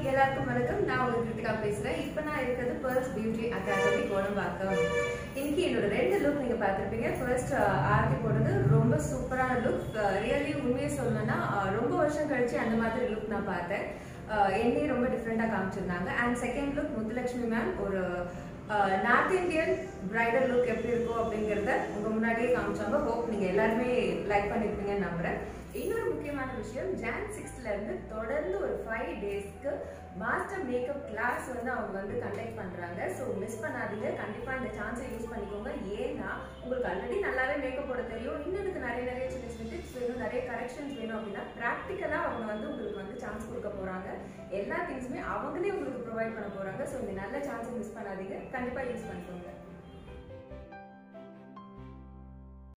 எல்லாருக்கும் வணக்கம் நான் உங்க கிருத்திகா பேசுறேன் இப்போ நான் இருக்கிறது பேர்ஸ் பியூட்டி அகாடமி கோடம்பாக்கம் இன்னைக்கு என்னோட ரெண்டு லுக் நீங்க பார்த்திருப்பீங்க ஃபர்ஸ்ட் ஆர்த்தி போடுறது ரொம்ப சூப்பரான லுக் ரியலி உண்மையை சொல்லணும்னா அஹ், ரொம்ப வருஷம் கழிச்சு அந்த மாதிரி லுக் நான் பார்த்தேன் அஹ், என்னையே ரொம்ப டிஃப்ரெண்டாக காமிச்சிருந்தாங்க and second look Muthulakshmi ma'am ஒரு நார்த் இந்தியன் பிரைடல் லுக் எப்படி இருக்கும் அப்படிங்கிறத உங்க முன்னாடியே காமிச்சாங்க ஹோப் நீங்க எல்லாருமே லைக் பண்ணிருப்பீங்கன்னு நம்புறேன் இன்னொரு முக்கியமான விஷயம் ஜான் சிக்ஸ்த்ல இருந்து தொடர்ந்து ஒரு ஃபைவ் டேஸ்க்கு மாஸ்டர் மேக்கப் கிளாஸ் வந்து அவங்க வந்து கண்டக்ட் பண்றாங்க ஸோ மிஸ் பண்ணாதீங்க கண்டிப்பா இந்த சான்ஸை யூஸ் பண்ணிக்கோங்க ஏன்னா உங்களுக்கு ஆல்ரெடி நல்லாவே மேக்கப் போட தெரியும் இன்னும் இதுக்கு நிறைய நிறைய சின்ன சின்ன டிப்ஸ் வேணும் நிறைய கரெக்ஷன்ஸ் வேணும் அப்படின்னா ப்ராக்டிக்கலா அவங்க வந்து உங்களுக்கு வந்து சான்ஸ் கொடுக்க போறாங்க எல்லா திங்ஸுமே அவங்களே உங்களுக்கு ப்ரொவைட் பண்ண போறாங்க ஸோ இந்த நல்ல சான்ஸை மிஸ் பண்ணாதீங்க கண்டிப்பா யூஸ் பண்ணிக்கோங்க